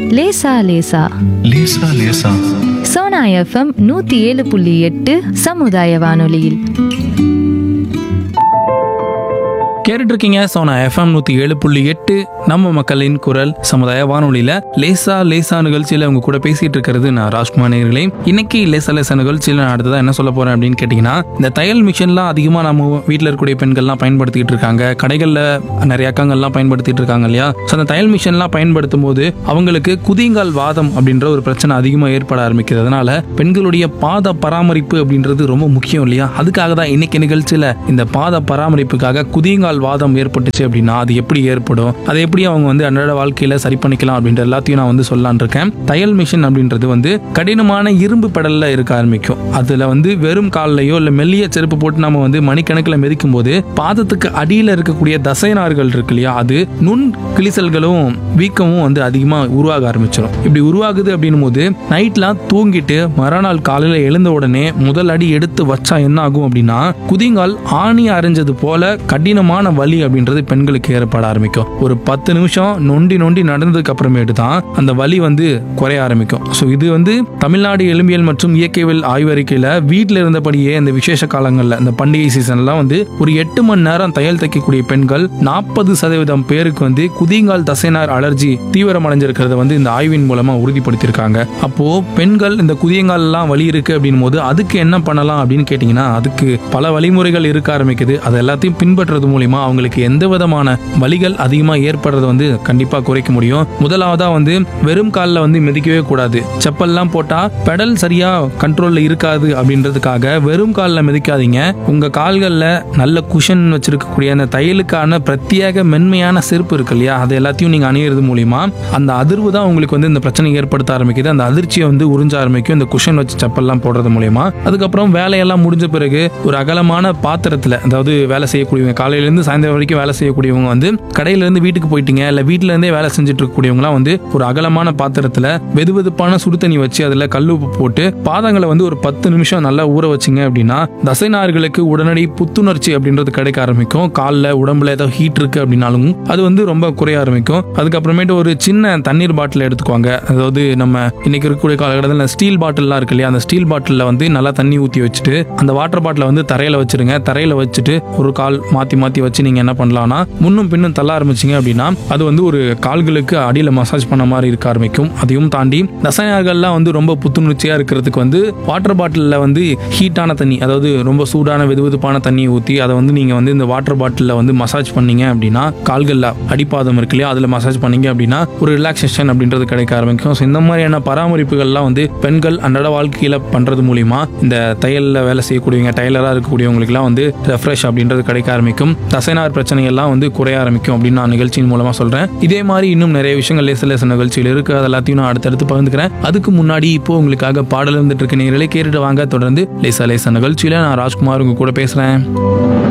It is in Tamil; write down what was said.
லேசா லேசா லேசா லேசா சோனா எஃப்எம் நூத்தி ஏழு புள்ளி எட்டு சமுதாய வானொலியில் கேட்டுட்டு இருக்கீங்க சோனா எஃப்எம் நூத்தி ஏழு புள்ளி எட்டு நம்ம மக்களின் குரல் சமுதாய வானொலியில லேசா லேசா நிகழ்ச்சியில உங்க கூட பேசிட்டு இருக்கிறது நான் ராஜ்குமார் நேர்களே இன்னைக்கு லேசா லேசா நிகழ்ச்சியில நான் அடுத்ததா என்ன சொல்ல போறேன் அப்படின்னு கேட்டீங்கன்னா இந்த தையல் மிஷின்லாம் அதிகமா நம்ம வீட்டில் இருக்கக்கூடிய பெண்கள்லாம் பயன்படுத்திட்டு இருக்காங்க கடைகள்ல நிறைய அக்கங்கள்லாம் பயன்படுத்திட்டு இருக்காங்க இல்லையா ஸோ அந்த தையல் மிஷின்லாம் பயன்படுத்தும் போது அவங்களுக்கு குதிங்கால் வாதம் அப்படின்ற ஒரு பிரச்சனை அதிகமாக ஏற்பட ஆரம்பிக்கிறது அதனால பெண்களுடைய பாத பராமரிப்பு அப்படின்றது ரொம்ப முக்கியம் இல்லையா அதுக்காக தான் இன்னைக்கு நிகழ்ச்சியில இந்த பாத பராமரிப்புக்காக குதிங்கால் வாதம் ஏற்பட்டுச்சு அப்படின்னா அது எப்படி ஏற்படும் அதை எப்படி அவங்க வந்து அன்றாட வாழ்க்கையில சரி பண்ணிக்கலாம் அப்படின்ற எல்லாத்தையும் நான் வந்து சொல்லலான் இருக்கேன் தையல் மிஷின் அப்படின்றது வந்து கடினமான இரும்பு பெடல்ல இருக்க ஆரம்பிக்கும் அதுல வந்து வெறும் கால்லையோ இல்ல மெல்லிய செருப்பு போட்டு நம்ம வந்து மணிக்கணக்கில் மிதிக்கும் போது பாதத்துக்கு அடியில இருக்கக்கூடிய தசைநார்கள் இருக்கு இல்லையா அது நுண் கிளிசல்களும் வீக்கமும் வந்து அதிகமா உருவாக ஆரம்பிச்சிடும் இப்படி உருவாகுது அப்படின்னும் போது நைட்லாம் தூங்கிட்டு மறுநாள் காலையில எழுந்த உடனே முதல் அடி எடுத்து வச்சா என்ன ஆகும் அப்படின்னா குதிங்கால் ஆணி அரைஞ்சது போல கடினமான வலி அப்படின்றது பெண்களுக்கு ஏற்பட ஆரம்பிக்கும் ஒரு பத்து நிமிஷம் நொண்டி நொண்டி நடந்ததுக்கு அப்புறமேட்டு தான் அந்த வலி வந்து குறைய ஆரம்பிக்கும் ஸோ இது வந்து தமிழ்நாடு எலும்பியல் மற்றும் இயற்கையல் ஆய்வறிக்கையில வீட்டில் இருந்தபடியே இந்த விசேஷ காலங்களில் இந்த பண்டிகை சீசன்லாம் வந்து ஒரு எட்டு மணி நேரம் தையல் தைக்கக்கூடிய பெண்கள் நாற்பது சதவீதம் பேருக்கு வந்து குதிங்கால் தசைநார் அலர்ஜி தீவிரம் அடைஞ்சிருக்கிறத வந்து இந்த ஆய்வின் மூலமா உறுதிப்படுத்தியிருக்காங்க அப்போ பெண்கள் இந்த குதியங்கால் எல்லாம் வலி இருக்கு அப்படின் போது அதுக்கு என்ன பண்ணலாம் அப்படின்னு கேட்டீங்கன்னா அதுக்கு பல வழிமுறைகள் இருக்க ஆரம்பிக்குது அது எல்லாத்தையும் பின்பற்றுறது மூலியமா அவங்களுக்கு எந்த விதமான வலிகள் அதிகமா ஏற்படுறத வந்து கண்டிப்பா குறைக்க முடியும் முதலாவதா வந்து வெறும் காலில் வந்து மிதிக்கவே கூடாது செப்பல்லாம் போட்டா பெடல் சரியா கண்ட்ரோல்ல இருக்காது அப்படின்றதுக்காக வெறும் காலில் மிதிக்காதீங்க உங்க கால்கள்ல நல்ல குஷன் வச்சிருக்கக்கூடிய அந்த தையலுக்கான பிரத்யேக மென்மையான செருப்பு இருக்கு இல்லையா அது எல்லாத்தையும் நீங்க அணியிறது மூலியமா அந்த அதிர்வு தான் உங்களுக்கு வந்து இந்த பிரச்சனை ஏற்படுத்த ஆரம்பிக்குது அந்த அதிர்ச்சியை வந்து உறிஞ்ச ஆரம்பிக்கும் இந்த குஷன் வச்சு செப்பல்லாம் போடுறது மூலியமா அதுக்கப்புறம் வேலையெல்லாம் முடிஞ்ச பிறகு ஒரு அகலமான பாத்திரத்துல அதாவது வேலை செய்யக்கூடியவங்க காலையில இருந்து சாயந்தரம் வரைக்கும் வேலை செய்யக்கூடியவங்க வந்து கடையில இருந்து வீட்டுக்கு போயிட்டீங்க இல்ல வீட்டுல இருந்தே வேலை செஞ்சுட்டு இருக்கக்கூடியவங்களாம் வந்து ஒரு அகலமான பாத்திரத்துல வெது வெதுப்பான சுடு தண்ணி வச்சு அதுல கல் உப்பு போட்டு பாதங்களை வந்து ஒரு பத்து நிமிஷம் நல்லா ஊற வச்சிங்க அப்படின்னா தசைநார்களுக்கு உடனடி புத்துணர்ச்சி அப்படின்றது கிடைக்க ஆரம்பிக்கும் காலில் உடம்புல ஏதோ ஹீட் இருக்கு அப்படின்னாலும் அது வந்து ரொம்ப குறைய ஆரம்பிக்கும் அதுக்கப்புறமேட்டு ஒரு சின்ன தண்ணீர் பாட்டில் எடுத்துக்குவாங்க அதாவது நம்ம இன்னைக்கு இருக்கக்கூடிய காலகட்டத்தில் ஸ்டீல் பாட்டில்லாம் இருக்கு இல்லையா அந்த ஸ்டீல் பாட்டிலில் வந்து நல்லா தண்ணி ஊற்றி வச்சுட்டு அந்த வாட்டர் பாட்டிலை வந்து தரையில வச்சிருங்க தரையில வச்சுட்டு ஒரு கால் மாத்தி மாத்தி வச்சு நீங்க என்ன பண்ணலாம்னா முன்னும் பின்னும் தள்ள ஆரம்பிச்சீங்க அப்படின்னா அது வந்து ஒரு கால்களுக்கு அடியில மசாஜ் பண்ண மாதிரி இருக்க ஆரம்பிக்கும் அதையும் தாண்டி தசைநார்கள்லாம் வந்து ரொம்ப புத்துணர்ச்சியா இருக்கிறதுக்கு வந்து வாட்டர் பாட்டிலில் வந்து ஹீட்டான தண்ணி அதாவது ரொம்ப சூடான வெதுவெதுப்பான தண்ணியை ஊற்றி அதை வந்து நீங்க வந்து இந்த வாட்டர் பாட்டிலில் வந்து மசாஜ் பண்ணீங்க அப்படின்னா கால்களில் அடிப்பாதம் இருக்கு இல்லையா அதில் மசாஜ் பண்ணீங்க அப்படின்னா ஒரு ரிலாக்ஸேஷன் அப்படின்றது கிடைக்க ஆரம்பிக்கும் ஸோ இந்த மாதிரியான பராமரிப்புகள்லாம் வந்து பெண்கள் அன்றாட வாழ்க்கையில பண்றது மூலியமா இந்த தையல்ல வேலை செய்யக்கூடியவங்க டைலரா இருக்கக்கூடியவங்களுக்குலாம் வந்து ரெஃப்ரெஷ் அப்படின்றது கிடைக்க ஆரம்பிக்கும் தசைநார் பிரச்சனைகள்லாம் வந்து குறைய ஆரம்பிக்கும் அப்படின்னு நான் நிகழ்ச்சியின் மூலமா சொல்றேன் இதே மாதிரி இன்னும் நிறைய விஷயங்கள் லேச லேச நிகழ்ச்சியில் இருக்கு அது எல்லாத்தையும் நான் அடுத்தடுத்து பகிர்ந்துக்கிறேன் அதுக்கு முன்னாடி இப்போ உங்களுக்காக பாடல் வந்துட்டு இருக்க நேரலை கேட்டுட்டு வாங்க தொடர்ந்து லேசா லேச நிகழ்ச்சியில நான் ராஜ்குமார் உங்க கூட பேசுறேன்